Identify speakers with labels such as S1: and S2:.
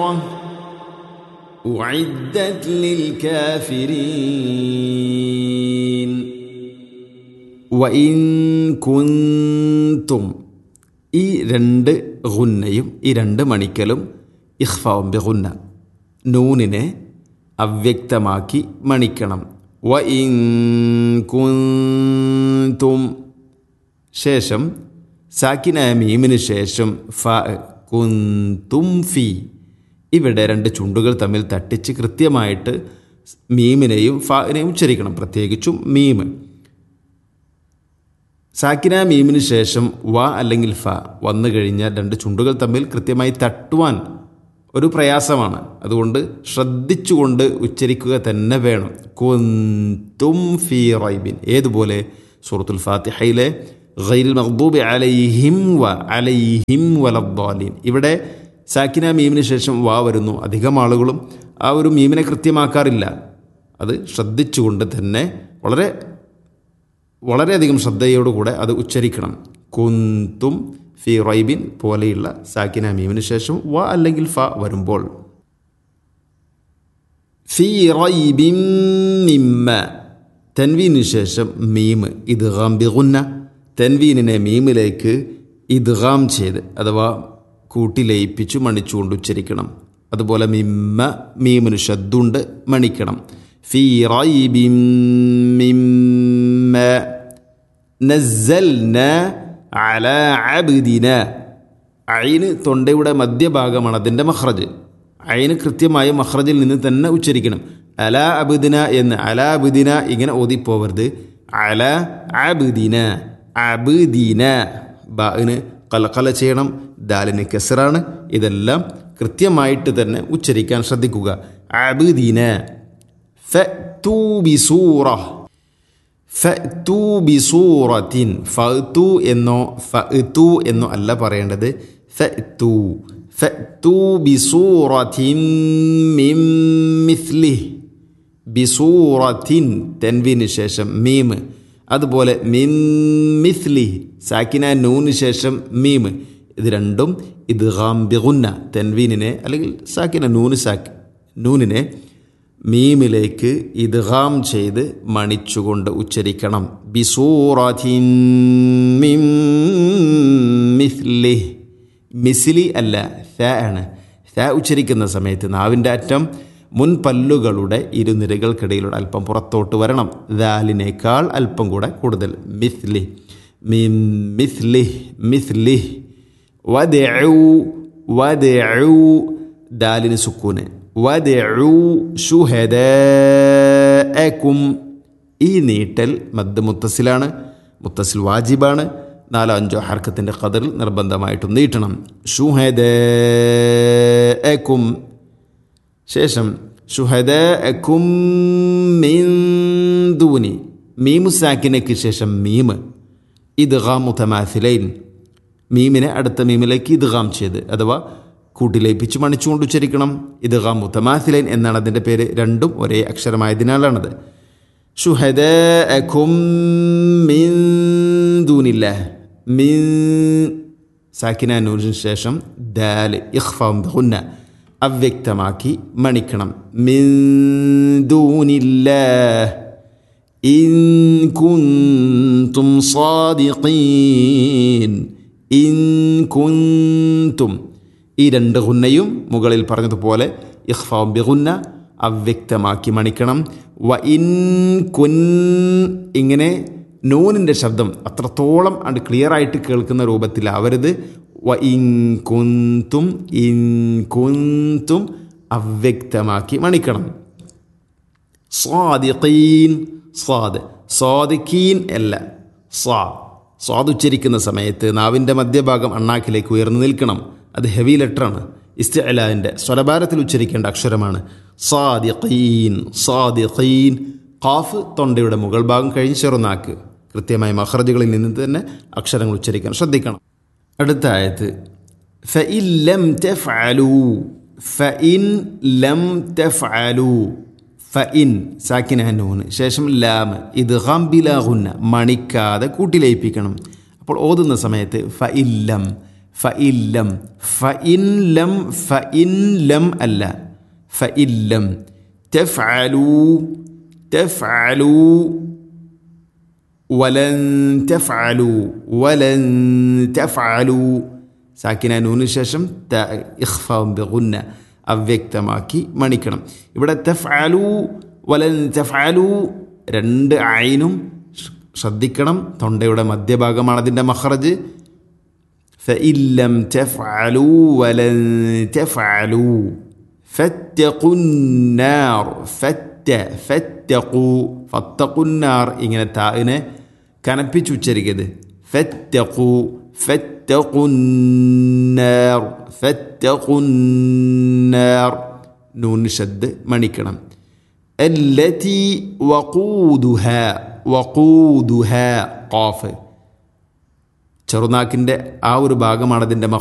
S1: أعدت للكافرين وإن كنتم ഈ രണ്ട് ഗുന്നയും ഈ രണ്ട് മണിക്കലും ഇഖ്ഫാവും ബിഗുന്ന നൂനിനെ അവ്യക്തമാക്കി മണിക്കണം വ ഇൻ കുന്തും ശേഷം സാക്കിനായ മീമിന് ശേഷം ഫ കുന്തും ഫി ഇവിടെ രണ്ട് ചുണ്ടുകൾ തമ്മിൽ തട്ടിച്ച് കൃത്യമായിട്ട് മീമിനെയും ഫാനെയും ഉച്ചരിക്കണം പ്രത്യേകിച്ചും മീമ് സാക്കിന മീമിന് ശേഷം വ അല്ലെങ്കിൽ ഫ വന്നു കഴിഞ്ഞാൽ രണ്ട് ചുണ്ടുകൾ തമ്മിൽ കൃത്യമായി തട്ടുവാൻ ഒരു പ്രയാസമാണ് അതുകൊണ്ട് ശ്രദ്ധിച്ചുകൊണ്ട് ഉച്ചരിക്കുക തന്നെ വേണം കുന്തും ഫി റൈബിൻ ഏതുപോലെ സൂറത്തുൽ ഫാത്തിഹയിലെ ഗൈരിൽ മഖ്ദൂബി അലൈഹിം വ അലൈഹിം വലദ്ദാലീൻ ഇവിടെ സാക്കിന മീമിന് ശേഷം വാ വരുന്നു അധികം ആളുകളും ആ ഒരു മീമിനെ കൃത്യമാക്കാറില്ല അത് ശ്രദ്ധിച്ചുകൊണ്ട് തന്നെ വളരെ വളരെയധികം ശ്രദ്ധയോടുകൂടെ അത് ഉച്ചരിക്കണം കുന്തും ഫി റൈബിൻ പോലെയുള്ള സാക്കിന മീമിന് ശേഷം വ അല്ലെങ്കിൽ ഫ വരുമ്പോൾ ഫി റൈബിൻ മിമ്മ തൻവീനു ശേഷം മീം ഇദ്ഗാം ബിഗുന്ന തൻവീനിനെ മീമിലേക്ക് ഇദ്ഗാം ചെയ്ത് അഥവാ കൂട്ടി ലയിപ്പിച്ചു മണിച്ചുകൊണ്ട് ഉച്ചരിക്കണം അതുപോലെ മിമ്മ മീമിന് ശബ്ദുണ്ട് മണിക്കണം ഫി റൈബിൻ മിമ്മ നസ്സൽന അല അബ്ദിന അയിന് തൊണ്ടയുടെ മധ്യഭാഗമാണ് അതിൻ്റെ മഹ്റജ് അയിന് കൃത്യമായ മഹ്റജിൽ നിന്ന് തന്നെ ഉച്ചരിക്കണം അല അബുദിന എന്ന് അല അബുദിന ഇങ്ങനെ ഓതിപ്പോവരുത് അല അബുദിന അബുദീന ബാന് കലക്കല ചെയ്യണം ദാലിന് കെസറാണ് ഇതെല്ലാം കൃത്യമായിട്ട് തന്നെ ഉച്ചരിക്കാൻ ശ്രദ്ധിക്കുക അബുദീന ഫു ബിസൂറ ഫു ബിസൂറത്തിൻ ഫു എന്നോ ഫു എന്നോ അല്ല പറയേണ്ടത് ഫു ഫു ബിസൂറത്തിൻ മിം മിസ്ലിഹ് ബിസൂറത്തിൻ തെൻവിന് ശേഷം മീം അതുപോലെ മിം മിസ്ലി സാക്കിന നൂന് ശേഷം മീം ഇത് രണ്ടും ഇത് ബിഗുന്ന തെൻവീനിനെ അല്ലെങ്കിൽ സാക്കിന നൂന് സാക്ക് നൂനിനെ മീമിലേക്ക് ഇദ്ഗാം ചെയ്ത് മണിച്ചുകൊണ്ട് ഉച്ചരിക്കണം ബിസൂറത്തിൻ മിം മിസ്ലി മിസ്ലി അല്ല ഫ ആണ് ഫ ഉച്ചരിക്കുന്ന സമയത്ത് നാവിൻ്റെ അറ്റം മുൻ പല്ലുകളുടെ ഇരുനിരകൾക്കിടയിലൂടെ അല്പം പുറത്തോട്ട് വരണം ദാലിനേക്കാൾ അല്പം കൂടെ കൂടുതൽ മിസ്ലി മിം മിസ്ലി മിസ്ലി വദഉ വദഉ ദാലിന് സുക്കൂന് വദഉ ശുഹദാഅകും ഈ നീട്ടൽ മദ് മുത്തസിലാണ് മുത്തസിൽ വാജിബാണ് നാലോ അഞ്ചോ ഹർക്കത്തിൻ്റെ ഖദറിൽ നിർബന്ധമായിട്ടും നീട്ടണം ഷുഹദാഅകും ശേഷം ഷുഹദഅകും മിൻ ദൂനി മീമു സാക്കിനയ്ക്ക് ശേഷം മീമ് ഇദ്ഗാം മുതമാസിലൈൻ മീമിനെ അടുത്ത മീമിലേക്ക് ഇദ്ഗാം ചെയ്ത് അഥവാ കൂട്ടിലേപ്പിച്ച് മണിച്ചുകൊണ്ട് ഉച്ചരിക്കണം ഇദ്ഗാം മുതമാസിലൈൻ എന്നാണ് അതിൻ്റെ പേര് രണ്ടും ഒരേ അക്ഷരമായതിനാലാണത് ഷുഹദഅകും മിൻ ദൂനില്ല മിൻ സാക്കിന നൂറിന് ശേഷം ദാൽ ഇഖ്ഫാം ബിഗുന്ന അവ്യക്തമാക്കി മണിക്കണം മിൻ ദൂനില്ലാഹ് ഇൻ കുന്തും സാദിഖീൻ ഇൻ കുന്തും ഈ രണ്ട് ഗുന്നയും മുകളിൽ പറഞ്ഞതുപോലെ ഇഖ്ഫാം ബിഗുന്ന അവ്യക്തമാക്കി മണിക്കണം വ ഇൻ കുൻ ഇങ്ങനെ നൂനിൻ്റെ ശബ്ദം അത്രത്തോളം അത് ക്ലിയർ ആയിട്ട് കേൾക്കുന്ന രൂപത്തിലാവരുത് വ ഇൻ കുന്തും ഇൻ കുന്തും അവ്യക്തമാക്കി മണിക്കണം സ്വാദിഖീൻ സ്വാദ് സ്വാദിഖീൻ അല്ല സ്വാ സ്വാദ് ഉച്ചരിക്കുന്ന സമയത്ത് നാവിൻ്റെ മധ്യഭാഗം അണ്ണാക്കിലേക്ക് ഉയർന്നു നിൽക്കണം അത് ഹെവി ലെറ്ററാണ് ഇസ്തലാൻ്റെ സ്വരഭാരത്തിൽ ഉച്ചരിക്കേണ്ട അക്ഷരമാണ് സാദിഖീൻ സാദിഖീൻ ഖാഫ് തൊണ്ടയുടെ മുകൾ ഭാഗം കഴിഞ്ഞ് ചെറുനാക്ക് കൃത്യമായ മഹ്റജുകളിൽ നിന്ന് തന്നെ അക്ഷരങ്ങൾ ഉച്ചരിക്കാൻ ശ്രദ്ധിക്കണം അടുത്ത ആയത്ത് ഫഇൻ ലം തഫ്അലു ഫഇൻ ലം തഫ്അലു ഫഇൻ സാക്കിന നൂന് ശേഷം ലാം ഇത് ഗംബിലാകുന്ന മണിക്കാതെ കൂട്ടിലയിപ്പിക്കണം അപ്പോൾ ഓതുന്ന സമയത്ത് ഫഇല്ലം ഫ ഇല്ലം ഫ ഇൻ ലം ഫ ഇൻ ലം അല്ല ഫ ഇല്ലം തെഫ്അലൂ തെഫ്അലൂ വലൻ തെഫ്അലൂ വലൻ തെഫ്അലൂ സാക്കിന നൂന് ശേഷം ത ഇഖ്ഫാം ബിഗുന്ന അവ്യക്തമാക്കി മണിക്കണം ഇവിടെ തെഫ്അലൂ വലൻ തെഫ്അലൂ രണ്ട് ഐനും ശ്രദ്ധിക്കണം തൊണ്ടയുടെ മധ്യഭാഗമാണ് അതിൻ്റെ മഹ്റജ് فإن لم تفعلوا ولن تفعلوا فاتقوا النار فت فاتقوا فاتقوا النار ഇങ്ങനെ താഇനെ കനപ്പിച്ച് ഉച്ചരിക്കരുത് فاتقوا فاتقوا النار فاتقوا النار നൂൻ ഷദ് മണിക്കണം التي وقودها وقودها قاف ചെറുനാക്കിൻ്റെ ആ ഒരു ഭാഗമാണ് അതിൻ്റെ